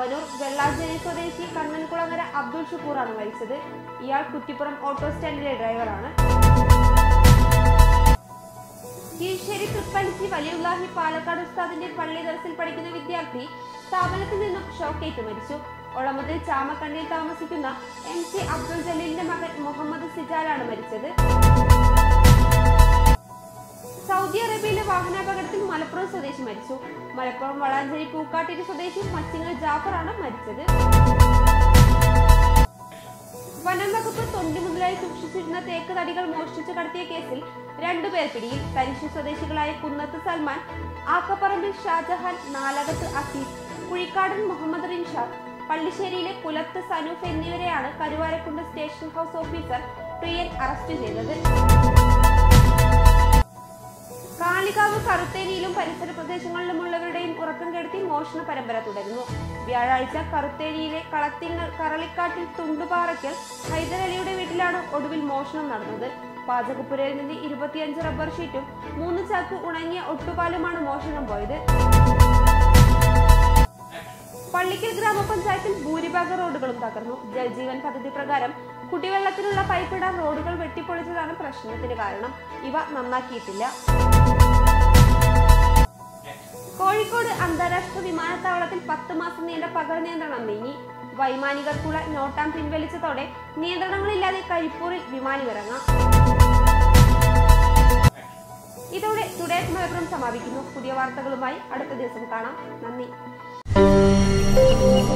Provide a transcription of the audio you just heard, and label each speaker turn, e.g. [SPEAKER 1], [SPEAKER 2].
[SPEAKER 1] തവനൂർ വെള്ളാഞ്ചേരി സ്വദേശി കണ്ണൻകുളങ്ങര അബ്ദുൾ ഷുക്കൂറാണ് മരിച്ചത് ഇയാൾ കുറ്റിപ്പുറം ഓട്ടോ സ്റ്റാൻഡിലെ ഡ്രൈവറാണ് കീഴ്ശ്ശേരി തൃപ്പലിച്ചി വലിയുല്ലാഹി പാലക്കാട് ഉസ്താദിന്റെ പള്ളി ദർസിൽ പഠിക്കുന്ന വിദ്യാർത്ഥി സ്ഥാപനത്തിൽ നിന്നും ഷോക്കേറ്റ് മരിച്ചു ഒളമതിൽ ചാമക്കണ്ണിൽ താമസിക്കുന്ന എം സി അബ്ദുൾ ജലീലിന്റെ മകൻ മുഹമ്മദ് സിജാലാണ് മരിച്ചത് സൗദി അറേബ്യയിലെ വാഹനാപകടത്തിൽ മലപ്പുറം സ്വദേശി മരിച്ചു മലപ്പുറം വളാഞ്ചേരി പൂക്കാട്ടിരി സ്വദേശി മച്ചിങ്ങൽ ജാഫറാണ് മരിച്ചത് വനം വകുപ്പ് തൊണ്ടി മുതലായി സൂക്ഷിച്ചിരുന്ന തേക്ക് തടികൾ മോഷ്ടിച്ചു കടത്തിയ കേസിൽ രണ്ടുപേർ പിടിയിൽ തരിശു സ്വദേശികളായ കുന്നത്ത് സൽമാൻ ആക്കപ്പറമ്പിൽ ഷാജഹാൻ നാലകത്ത് അസീസ് കുഴിക്കാടൻ മുഹമ്മദ് റിൻഷാദ് പള്ളിശ്ശേരിയിലെ പുലത്ത് സനൂഫ് എന്നിവരെയാണ് Karuvarakundu station house officer Priyan arrest ചെയ്തത് കാളികാവ് കറുത്തേരിയിലും പരിസര പ്രദേശങ്ങളിലുമുള്ളവരുടെയും ഉറക്കം കെടുത്തി മോഷണ പരമ്പര തുടരുന്നു വ്യാഴാഴ്ച കറുത്തേരിയിലെ കളത്തിങ്ങൽ കറളിക്കാട്ടിൽ തുണ്ടുപാറയ്ക്കൽ ഹൈദരലിയുടെ വീട്ടിലാണ് ഒടുവിൽ മോഷണം നടന്നത് പാചകപ്പുരയിൽ നിന്ന് ഇരുപത്തിയഞ്ച് റബ്ബർ ഷീറ്റും മൂന്ന് ചാക്ക് ഉണങ്ങിയ ഒട്ടുപാലുമാണ് മോഷണം പോയത് പള്ളിക്കൽ ഗ്രാമപഞ്ചായത്തിൽ ഭൂരിഭാഗം റോഡുകളും തകർന്നു ജൽജീവൻ പദ്ധതി പ്രകാരം കുടിവെള്ളത്തിനുള്ള പൈപ്പിടാൻ റോഡുകൾ വെട്ടിപ്പൊളിച്ചതാണ് പ്രശ്നത്തിന് കാരണം ഇവ നന്നാക്കിയിട്ടില്ല കോഴിക്കോട് അന്താരാഷ്ട്ര വിമാനത്താവളത്തിൽ പത്ത് മാസം നീണ്ട പകൽ നിയന്ത്രണം നീങ്ങി വൈമാനികർക്കുള്ള നോട്ടാം പിൻവലിച്ചതോടെ നിയന്ത്രണങ്ങളില്ലാതെ കരിപ്പൂരിൽ വിമാനമിറങ്ങാം ഇതോടെ ടുഡേ മലപ്പുറം സമാപിക്കുന്നു പുതിയ വാർത്തകളുമായി അടുത്ത ദിവസം കാണാം നന്ദി